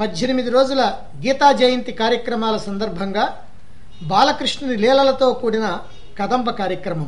పద్దెనిమిది రోజుల గీతా జయంతి కార్యక్రమాల సందర్భంగా బాలకృష్ణుని లీలలతో కూడిన కదంబ కార్యక్రమం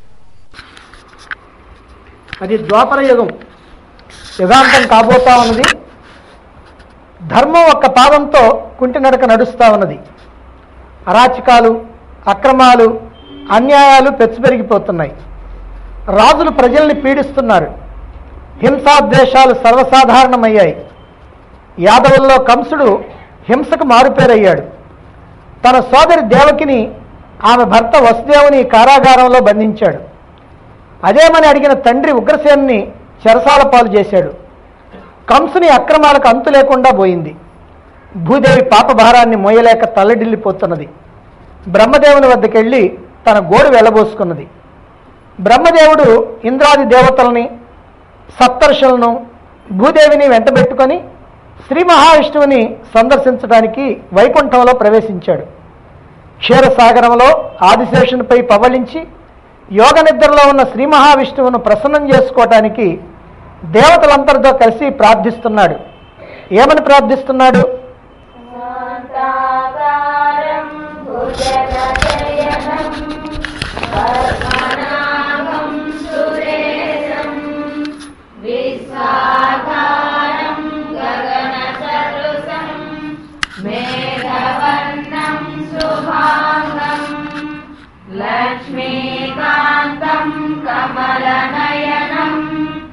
అది ద్వాపర యుగం యుగాంతం కాబోతా ఉన్నది ధర్మం ఒక్క పాదంతో కుంటినడక నడుస్తా ఉన్నది అరాచకాలు అక్రమాలు అన్యాయాలు పెచ్చుపెరిగిపోతున్నాయి రాజులు ప్రజల్ని పీడిస్తున్నారు హింసాద్వేషాలు సర్వసాధారణమయ్యాయి యాదవుల్లో కంసుడు హింసకు మారుపేరయ్యాడు తన సోదరి దేవకిని ఆమె భర్త వసుదేవుని కారాగారంలో బంధించాడు అదేమని అడిగిన తండ్రి ఉగ్రసేన్ని చెరసాల పాలు చేశాడు కంసుని అక్రమాలకు అంతు లేకుండా పోయింది భూదేవి పాప భారాన్ని మోయలేక తల్లడిల్లిపోతున్నది బ్రహ్మదేవుని వద్దకెళ్ళి తన గోడు వెళ్ళబోసుకున్నది బ్రహ్మదేవుడు ఇంద్రాది దేవతల్ని సప్తర్షులను భూదేవిని వెంటబెట్టుకొని శ్రీ మహావిష్ణువుని సందర్శించడానికి వైకుంఠంలో ప్రవేశించాడు క్షీరసాగరంలో ఆదిశేషునిపై పవళించి యోగ నిద్రలో ఉన్న శ్రీ మహావిష్ణువును ప్రసన్నం చేసుకోవటానికి దేవతలందరితో కలిసి ప్రార్థిస్తున్నాడు ఏమని ప్రార్థిస్తున్నాడు శాంతాకారం భుజగశయనం పద్మనాభం సురేశం విశ్వాధారం గగనసదృశం మేఘవర్ణం శుభాంగం లక్ష్మీకాంతం కమలనయనం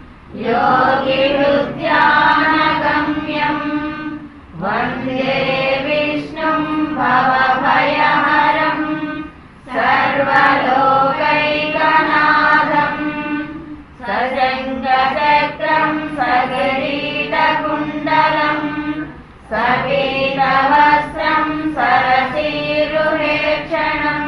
యోగిరుద్యానగమ్యం వందే విష్ణుం భవభయహరం సర్వలోకైకనాథం సజంగచక్రం సగరీటకుండలం సపీతవస్త్రం సరసీరుహేక్షణం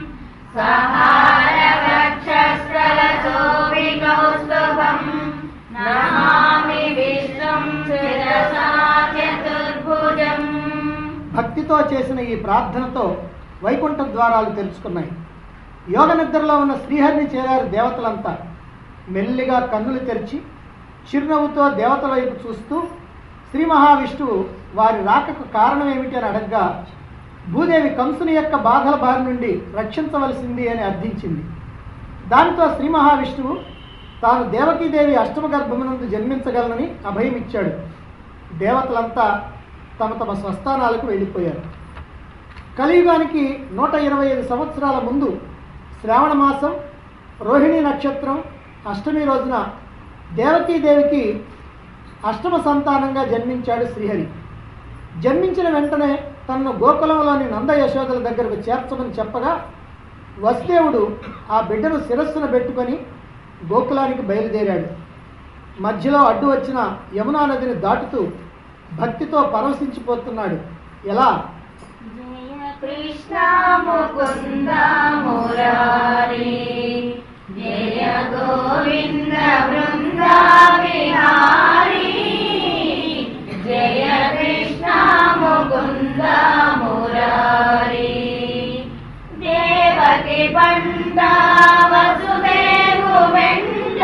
సహారవక్షస్థలశోభికౌస్తుభం నమామి విష్ణుం శిరసా చతుర్భుజం భక్తితో చేసిన ఈ ప్రార్థనతో వైకుంఠ ద్వారాలు తెరుచుకున్నాయి యోగ నిద్రలో ఉన్న శ్రీహరిని చేరారు దేవతలంతా మెల్లిగా కన్నులు తెరిచి చిరునవ్వుతో దేవతల వైపు చూస్తూ శ్రీ మహావిష్ణువు వారి రాకకు కారణం ఏమిటి అని అడగ్గా భూదేవి కంసుని యొక్క బాధల బారి నుండి రక్షించవలసింది అని అర్థించింది దానితో శ్రీ మహావిష్ణువు తాను దేవకీదేవి అష్టమ గర్భమునందు జన్మించగలనని అభయమిచ్చాడు దేవతలంతా తమ తమ స్వస్థానాలకు వెళ్ళిపోయారు కలియుగానికి నూట ఇరవై ఐదు సంవత్సరాల ముందు శ్రావణ మాసం రోహిణి నక్షత్రం అష్టమి రోజున దేవకీదేవికి అష్టమ సంతానంగా జన్మించాడు శ్రీహరి జన్మించిన వెంటనే తనను గోకులంలోని నంద యశోదల దగ్గరకు చేర్చమని చెప్పగా వసుదేవుడు ఆ బిడ్డను శిరస్సున పెట్టుకొని గోకులానికి బయలుదేరాడు మధ్యలో అడ్డు వచ్చిన యమునా నదిని దాటుతూ భక్తితో పరవశించిపోతున్నాడు ఎలా కృష్ణ ముకుంద మురారి జయ గోవింద బృంద విహారీ జయ కృష్ణ ముకుంద మురారి దేవకి పంట వసుదేవు వెంట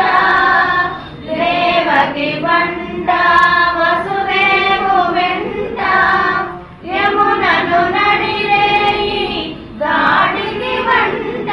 దేవకి పంట వసుదేవు వెంట యమునను నడిరేయి గాడికి వంట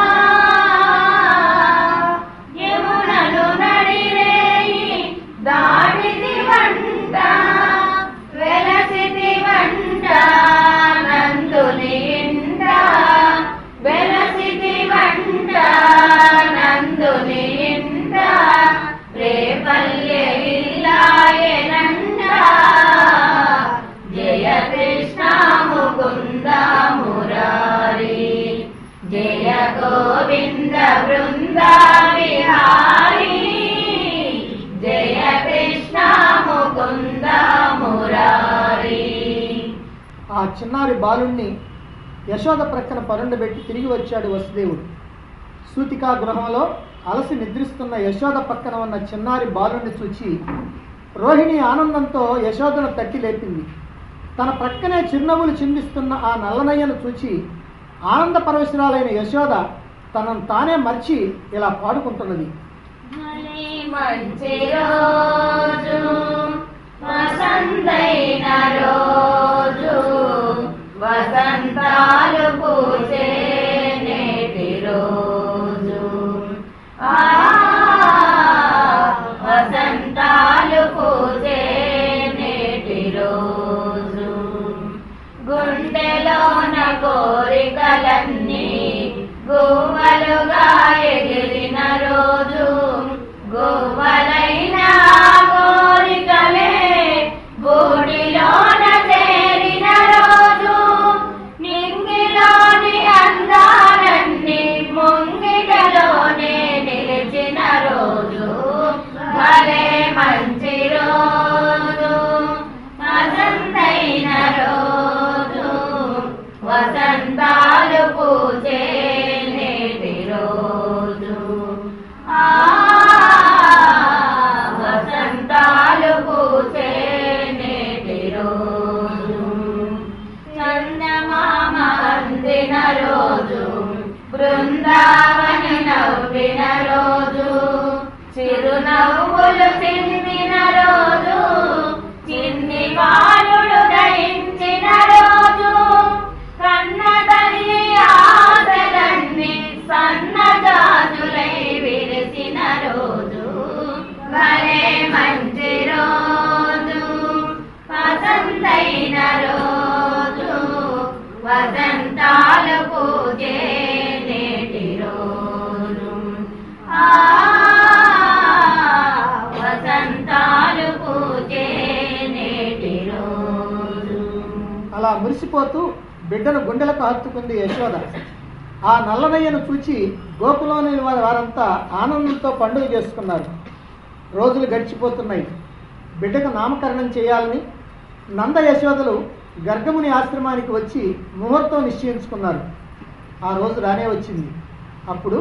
యమునను నడిరేయి దాడికి వంట వెలసిది వంట నందుని ఇంట వెలసిది వంట నందుని ఇంట రేపల్లె విల్లాయనంట జయ కృష్ణ ముకుంద మురారి జయ గోవింద బృంద విహారీ జయ కృష్ణ ముకుంద మురారి ఆ చిన్నారి బాలుణ్ణి యశోద ప్రక్కన పరుండబెట్టి తిరిగి వచ్చాడు వసుదేవుడు సూతికా గృహంలో అలసి నిద్రిస్తున్న యశోద పక్కన ఉన్న చిన్నారి బాలుణ్ణి చూచి రోహిణి ఆనందంతో యశోదను తట్టి లేపింది తన ప్రక్కనే చిరునవ్వులు చిందిస్తున్న ఆ నల్లనయ్యను చూచి ఆనంద పరవశురాలైన యశోద తనను తానే మర్చి ఇలా పాడుకుంటున్నది మంచి రోజు వసంతైన రోజు రోజు గుండెలోన కోరికలన్నీ గువ్వలుగా ఎగిరిన రోజు గువ్వలైన కోరికలే బూడిలోన చేరిన రోజు నింగిలోని అందాలన్నీ ముంగిటలోనే నిలిచిన రోజు భలే మంచి రోజు వసంతైన రోజు వసంతాలు పూజే నేటి రోజు ఆ వసంతాలు పూజే నేటి రోజు చందమామ అందిన రోజు బృందావని నవ్విన రోజు చిరునవ్వులు చిందిన రోజు చిన్ని బాలుడు దయించిన రోజు కన్న తల్లి ఆశలన్నీ సన్నజాజులై విరిసిన రోజు భలే మంచి రోజు వసంతైన రోజు వసంతాలు పూజే నేటి రోజు ఆ వసంతాలు పూజే నేటి రోజు అలా మురిసిపోతూ బిడ్డను గుండెలకు హత్తుకుంది యశోద ఆ నల్లనయ్యను చూచి గోకులోని వారి వారంతా ఆనందంతో పండుగ చేసుకున్నారు రోజులు గడిచిపోతున్నాయి బిడ్డకు నామకరణం చేయాలని నంద యశోదలు గర్గముని ఆశ్రమానికి వచ్చి ముహూర్తం నిశ్చయించుకున్నారు ఆ రోజు రానే వచ్చింది అప్పుడు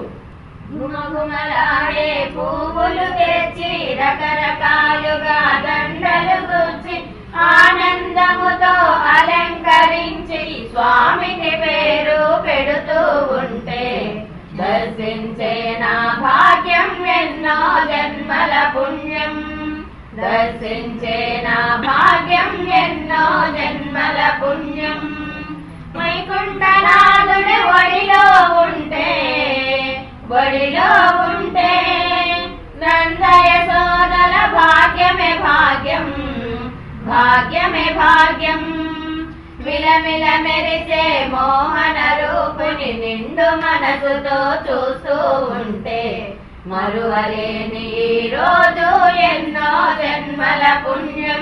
గుమగుమలాడే పువ్వులు తెచ్చి రకరకాలుగా దండలు గుచ్చి ఆనందముతో అలంకరించి స్వామికి పేరు పెడుతూ ఉంటే దర్శించే నా భాగ్యం ఎన్నో జన్మల పుణ్యం దర్శించే నా భాగ్యం ఎన్నో జన్మల పుణ్యం వైకుంఠనాథుడి ఒడిలో ఉంటే ఒడిలో ఉంటే నందయ సోదర భాగ్యమే భాగ్యం భాగ్యమే భాగ్యం మిలమిల మెరిసే మోహన రూపుని నిండు మనసుతో చూస్తూ ఉంటే మరువలేని ఈ రోజు ఎన్నో జన్మల పుణ్యం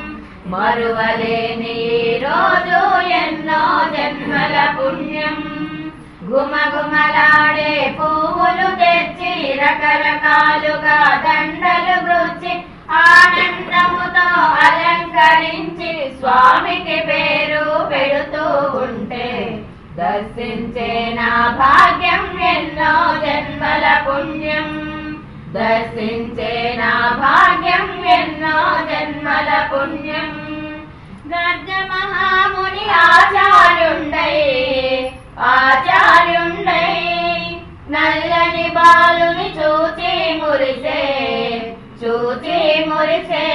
మరువలేని ఈ రోజు ఎన్నో జన్మల పుణ్యం గుమగుమలాడే పువ్వులు తెచ్చి రకరకాలుగా దండలు గుచ్చి ఆనందముతో అలంకరించి స్వామికి పేరు పెడుతూ ఉంటే దర్శించే నా భాగ్యం ఎన్నో జన్మల పుణ్యం దర్శించే నా భాగ్యం ఎన్నో జన్మల పుణ్యం గర్గ మహాముని ఆచార్యుండై ఆచార్యుండై నల్లని బాలుని చూచి మురిసే చూచి మురిసే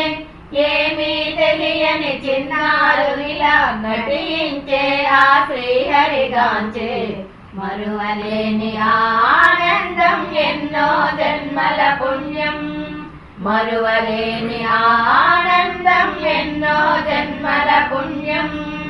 ఏమీ తెలియని చిన్నారునిలా నటించే ఆ శ్రీహరిగాంచే మరువలేని ఆ ఆనందం ఎన్నో జన్మల పుణ్యం మరువలేని ఆ ఆనందం ఎన్నో జన్మల పుణ్యం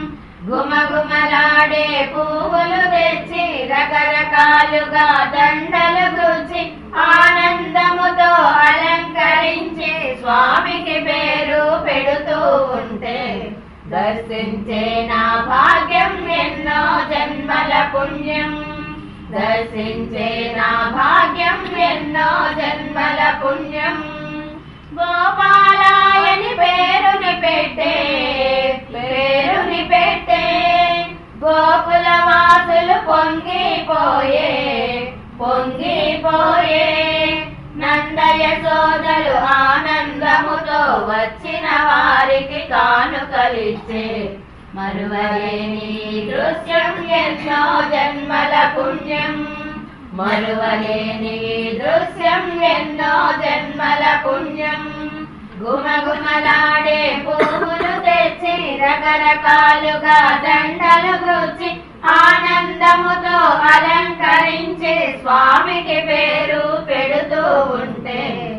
గుమగుమలాడే పువ్వులు తెచ్చి రకరకాలుగా దండలు గుచ్చి ఆనందముతో అలంకరించి స్వామికి పేరు పెడుతూ ఉంటే దర్శించే నా భాగ్యం ఎన్నో జన్మల పుణ్యం దర్శించే నా భాగ్యం ఎన్నో జన్మల పుణ్యం గోపాలాయని పేరుని పెట్టే పేరుని పెట్టే గోకుల వాసులు పొంగిపోయే పొంగిపోయే నందయ సోదరు ఆనందముతో వచ్చిన వారికి కానుకలిచ్చే మరువలేని దృశ్యం ఎన్నో జన్మల పుణ్యం మరువలేని దృశ్యం ఎన్నో జన్మల పుణ్యం గుమగుమలాడే పువ్వులు తెచ్చి రకరకాలుగా దండలు గుచ్చి ఆనందముతో అలంకరించి స్వామికి పేరు పెడుతూ ఉంటే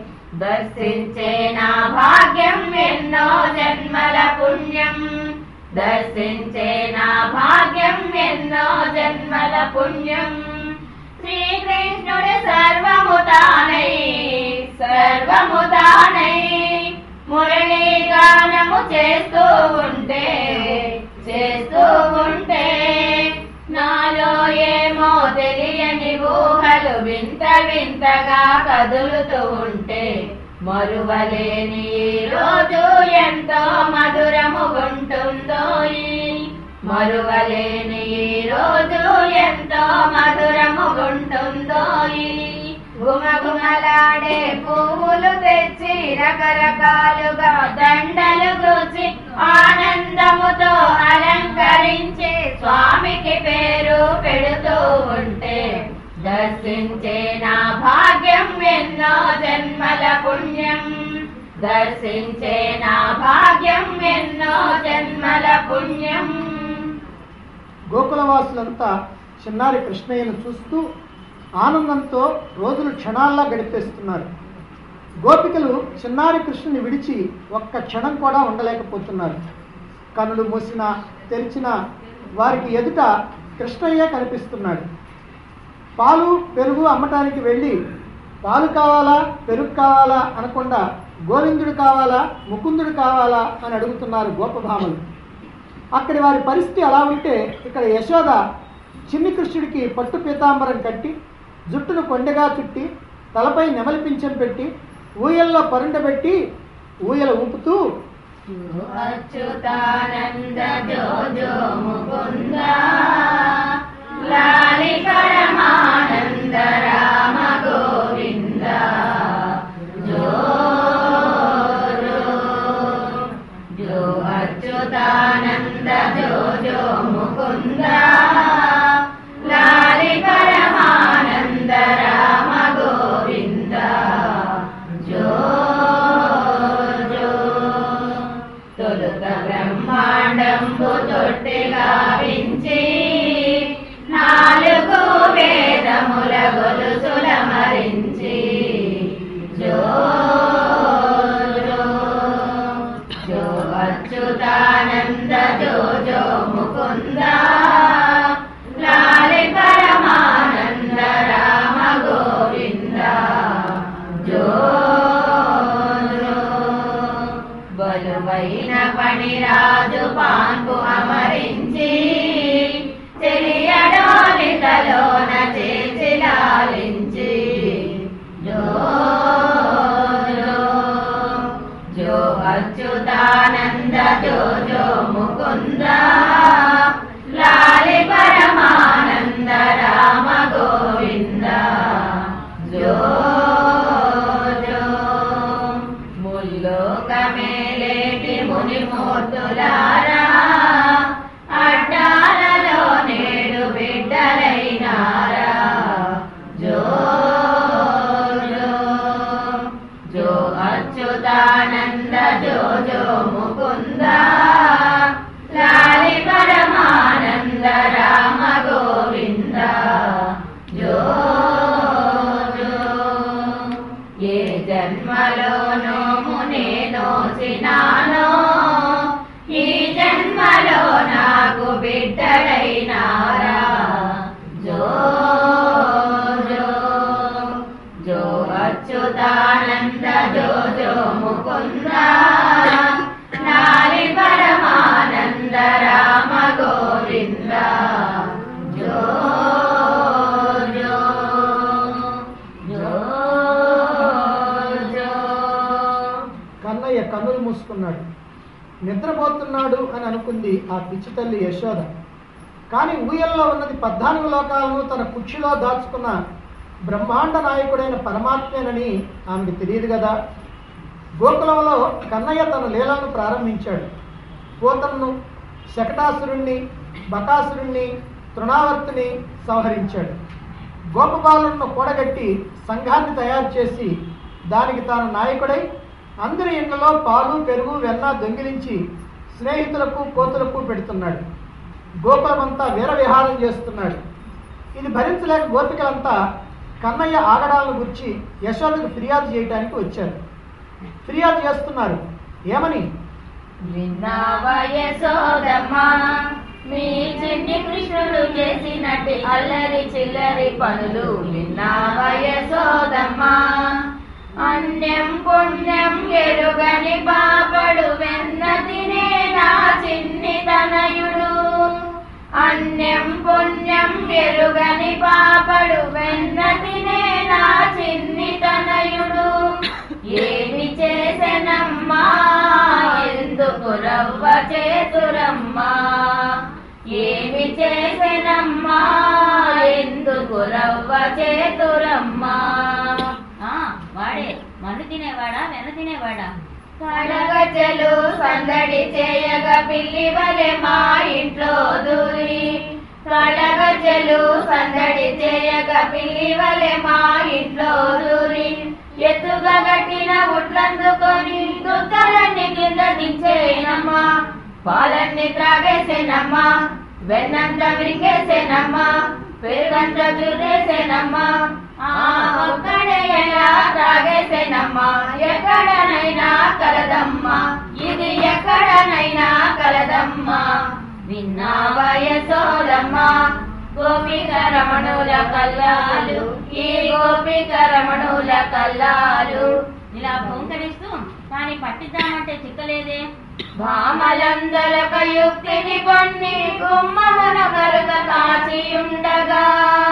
దర్శించే నా భాగ్యం ఎన్నో జన్మల పుణ్యం దర్శించే నా భాగ్యం ఎన్నో జన్మల పుణ్యం శ్రీకృష్ణుడు సర్వము తానై సర్వము తానై మురళీ గానము చేస్తూ ఉంటే చేస్తూ ఉంటే నాలో ఏమో తెలియని ఊహలు వింత వింతగా కదులుతూ ఉంటే మరువలేని ఈ రోజు ఎంతో మధురముగుంటుందో ఈ మరువలేని ఈ రోజు ఎంతో మధురముగుంటుందో ఈ గుమగుమలాడే పువ్వులు తెచ్చి రకరకాలుగా దండలు గుచ్చి ఆనందముతో అలంకరించి స్వామికి పేరు పెడుతూ ఉంటే దర్శించే నా భాగ్యం ఎన్నో జన్మల పుణ్యం దర్శించే నా భాగ్యం ఎన్నో జన్మల పుణ్యం గోకులవాసులంతా చిన్నారి కృష్ణయ్యను చూస్తూ ఆనందంతో రోజులు క్షణాల్లా గడిపేస్తున్నారు గోపికలు చిన్నారి కృష్ణుని విడిచి ఒక్క క్షణం కూడా ఉండలేకపోతున్నారు కనులు మూసిన తెరిచిన వారికి ఎదుట కృష్ణయ్య కనిపిస్తున్నాడు పాలు పెరుగు అమ్మటానికి వెళ్ళి పాలు కావాలా పెరుగు కావాలా అనకుండా గోవిందుడు కావాలా ముకుందుడు కావాలా అని అడుగుతున్నారు గోపభామలు అక్కడి వారి పరిస్థితి అలా ఉంటే ఇక్కడ యశోద చిన్ని కృష్ణుడికి పట్టు పీతాంబరం కట్టి జుట్టును కొండగా చుట్టి తలపై నెమలి పింఛం పెట్టి ఊయల్లో పరుండబెట్టి ఊయల ఊపుతూ అచ్యుతానంద జో జో ముకుంద లాలి పరమానంద రామ గోవింద జో జో జో అచ్యుతానంద జో జో ముకుంద లాలి పరమానంద రామ గోవింద జో జో తొలుత బ్రహ్మాండంబు తొట్టి గావించి నాలుగు వేదముల గొలుసుల మరించి జో జో జో అచ్యుతానంద జో జో ముకుంద లాలి పరమానంద రామ గోవింద జో జో బలువైన పనిరాజు పాన్పు అమరించి తెలియడోలికలోన చేసి లాలించి జో జో జో అచ్యుతానంద జో జో ముకుంద లాలి పరమానంద రామ గోవింద జో జో ముల్లోకమేలేటి మునిమూర్తులారా అడ్డాలలో నేడు బిడ్డలైనారా జో జో జో అచ్యుతానంద జో జో ముకుంద లాలి పరమానంద రామ గోవింద జో జో ఏ జన్మలోనో మునే నోచినానో ఈ జన్మలో నాకు బిడ్డలైనారా జో జో జో అచ్యుతానంద జో జో ముకుంద నాలి పరమానంద రామ గోవింద జో జో జో జో కన్నయ్య కన్నులు మూసుకున్నాడు నిద్రపోతున్నాడు అని అనుకుంది ఆ పిచ్చి తల్లి యశోద కానీ ఊయల్లో ఉన్నది పద్నాలుగు లోకాలను తన కుక్షిలో దాచుకున్న బ్రహ్మాండ నాయకుడైన పరమాత్మేనని ఆమెకు తెలియదు కదా గోకులంలో కన్నయ్య తన లీలను ప్రారంభించాడు పూతన్ను శకటాసురుణ్ణి బకాసురుణ్ణి తృణావర్తిని సంహరించాడు గోపబాలులను కూడగట్టి సంఘాన్ని తయారు చేసి దానికి తాను నాయకుడై అందరి ఇండ్లలో పాలు పెరుగు వెన్న దొంగిలించి స్నేహితులకు కోతులకు పెడుతున్నాడు గోకులమంతా వీర విహారం చేస్తున్నాడు ఇది భరించలేక గోపికలంతా కన్నయ్య ఆగడాలను గురించి యశోదకు ఫిర్యాదు చేయడానికి వచ్చారు ఫిర్యాదు చేస్తున్నారు ఏమని విన్నావయసోదమ్మా మీ చిన్ని కృష్ణుడు చేసినట్టు అల్లరి చిల్లరి పనులు విన్నావయసోదమ్మా అన్యం పుణ్యం ఎరుగని పాపడు వెన్న తినే నా చిన్ని తనయుడు అన్యం పుణ్యం ఎరుగని పాపడు వెన్న తినే నా చిన్ని తనయుడు ఏమి చేసెనమ్మా ఎందుకు రవ్వ చేతురమ్మా ఏమి చేసెనమ్మా ఎందుకు రవ్వ చేతురమ్మా ఆ, వాడే మన్ను తినేవాడా వెన్న తినేవాడా కడగజలు సందడి చేయగా పిల్లి వలె మా ఇంట్లో దూరి కడగజలు సందడి చేయగా పిల్లి వలె మా ఇంట్లో దూరి ఎత్తుగా గట్టిన ఉట్లందుకొని దుత్తలన్నీ కింద దించేనమ్మా పాలన్నీ త్రాగేసేనమ్మా వెన్నంతా విరిగేసేనమ్మా పెరుగంతా జుర్రేసేనమ్మా ఆ ఒక్కడే ఎలా త్రాగేసేనమ్మా ఎక్కడనైనా కలదమ్మా ఇది ఎక్కడనైనా కలదమ్మా విన్నా వయసోదమ్మా గోపిక రమణుల కల్లాలు ఈ గోపిక రమణుల కల్లాలు ఇలా భూంకరిస్తూ కానీ పట్టిద్దామంటే చిక్కలేదే భామలందరక యుక్తిని పన్ని గుమ్మమున కరుక కాచియుండగా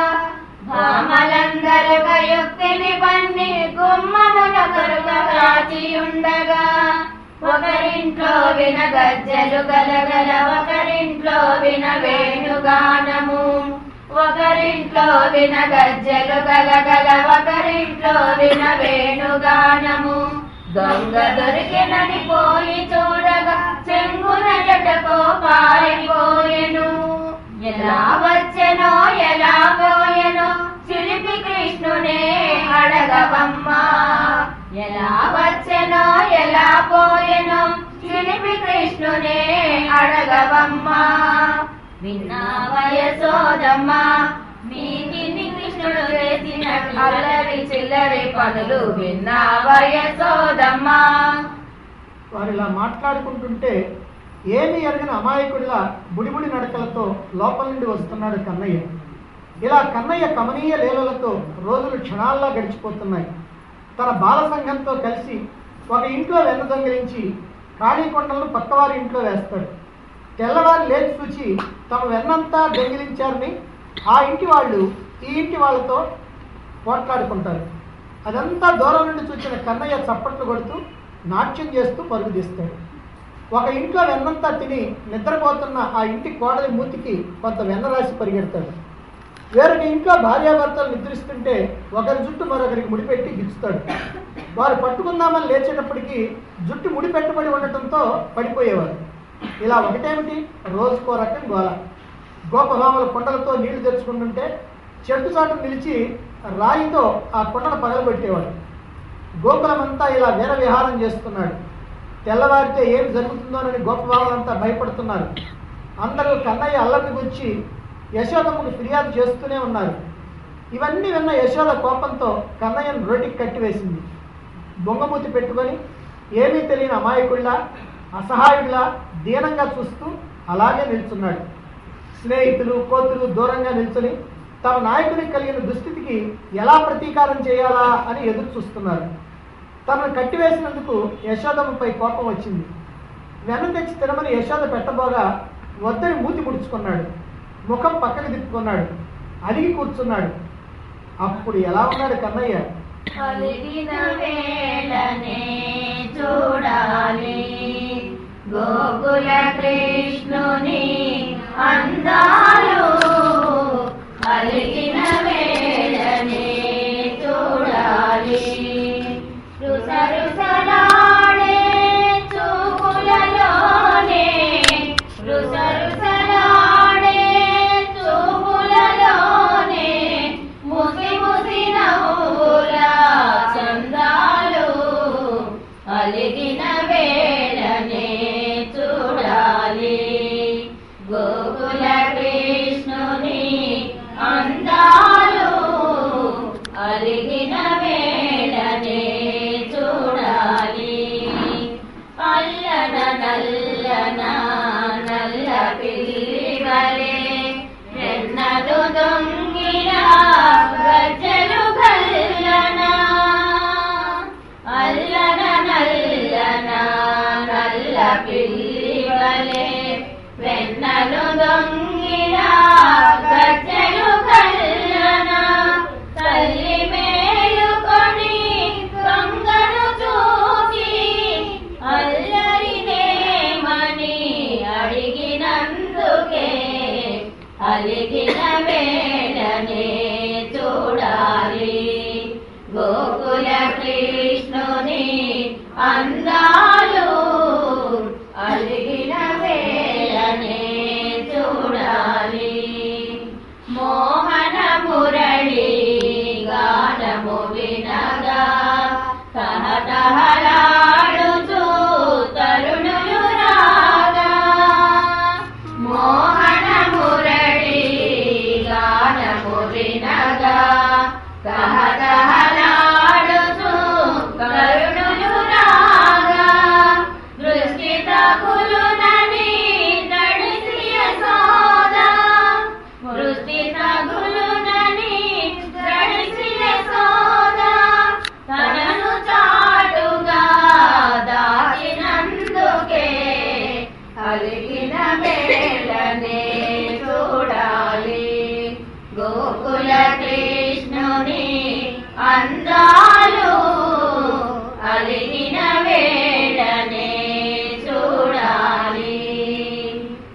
భామలందరక యుక్తిని పన్ని గుమ్మమున కరుక కాచియుండగా ఒకరింట్లో విన గజ్జలు గలగల ఒకరింట్లో విన వేణుగానము ఒకరింట్లో విన గజ్జలు గలగల ఒకరింట్లో విన వేణుగానము దొంగ దొరికినని పోయి చూడగా చెంగున జటకో పారిపోయెను ఎలా వచ్చెనో ఎలా పోయెనో చిలిపి కృష్ణునే అడగవమ్మా ఎలా వచ్చెనో ఎలా పోయెనో చిలిపి కృష్ణునే అడగవమ్మా విన్నా వయసోదమ్మా మీ కింది కృష్ణుడు చేసినట్లు అల్లరి చిల్లరి పనులు విన్నా వయసోదమ్మా వారు ఇలా మాట్లాడుకుంటుంటే ఏమి ఎరగని అమాయకుడిలా బుడిబుడి నడకలతో లోపల నుండి వస్తున్నాడు కన్నయ్య ఇలా కన్నయ్య కమనీయ లీలలతో రోజులు క్షణాల్లో గడిచిపోతున్నాయి తన బాల సంఘంతో కలిసి ఒక ఇంట్లో వెన్న దొంగిలించి ఖాళీ కొండలను పక్కవారి ఇంట్లో వేస్తాడు తెల్లవారి లేచి చూచి తమ వెన్నంతా దొంగిలించారని ఆ ఇంటి వాళ్ళు ఈ ఇంటి వాళ్ళతో పోట్లాడుకుంటారు అదంతా దూరం నుండి చూసిన కన్నయ్య చప్పట్లు కొడుతూ నాట్యం చేస్తూ పరుగు తీస్తాడు ఒక ఇంట్లో వెన్నంతా తిని నిద్రపోతున్న ఆ ఇంటి కోడలి మూతికి కొంత వెన్న రాసి పరిగెడతాడు వేరొక ఇంట్లో భార్యాభర్తలు నిద్రిస్తుంటే ఒకరి జుట్టు మరొకరికి ముడిపెట్టి గిచ్చుతాడు వారు పట్టుకుందామని లేచేటప్పటికి జుట్టు ముడిపెట్టబడి ఉండటంతో పడిపోయేవారు ఇలా ఒకటేమిటి రోజుకో రకం గోల గోపభామల కుండలతో నీళ్లు తెచ్చుకుంటుంటే చెట్టు చాటు నిలిచి రాయితో ఆ కుండను పగలబెట్టేవాడు గోకులమంతా ఇలా వీర విహారం చేస్తున్నాడు తెల్లవారితే ఏం జరుగుతుందోనని గోపభామలంతా భయపడుతున్నారు అందరూ కన్నయ్య అల్లరిని గురించి యశోదమ్మకు ఫిర్యాదు చేస్తూనే ఉన్నారు ఇవన్నీ విన్న యశోద కోపంతో కన్నయ్యను రోడ్డుకి కట్టివేసింది బొంగమూతి పెట్టుకొని ఏమీ తెలియని అమాయకుడిలా అసహాయుడిలా దీనంగా చూస్తూ అలాగే నిల్చున్నాడు స్నేహితులు కోతులు దూరంగా నిల్చుని తమ నాయకునికి కలిగిన దుస్థితికి ఎలా ప్రతీకారం చేయాలా అని ఎదురు చూస్తున్నారు తనను కట్టివేసినందుకు యశోదమ్మపై కోపం వచ్చింది వెన్న తెచ్చి తినమని యశోద పెట్టబోగా వద్దని మూతి ముడుచుకున్నాడు ముఖం పక్కకు తిప్పుకున్నాడు అడిగి కూర్చున్నాడు అప్పుడు ఎలా ఉన్నాడు కన్నయ్య కలిగిన వేళనే చూడాలి గోకుల కృష్ణుని అందాలు కలిగిన వేళనే చూడాలి రుసరుసలాడే చూపులలోనే రుసరుసలాడే చూపులలోనే ముసి ముసి నవ్వుల చందాలు అలిగిన వేళనే చూడాలి గోకుల కృష్ణు వలే వెన్నలు దొంగిన గజ్జలు కల్లన తల్లి మేలుకొని దొంగను చూసి అల్లరినేమని అడిగినందుకే అలిగిన వేళనే చూడాలి గోకుల కృష్ణుని అందాలు అలిగిన వేళనే చూడాలి మోహన మురళి గానము వినగా తహతహలాడుచూ తరుణులు రాగా మోహన మురళి గానము వినగా తహతహలాడుచూ తరుణులు రాగా దృష్టి తగులునని నడిసి యశోదా దృష్టి తగులునని నడిసి యశోదా తనను చాటుగా దాచినందుకే అలిగిన వేళనే చూడాలి గోకుల కృష్ణుని అందా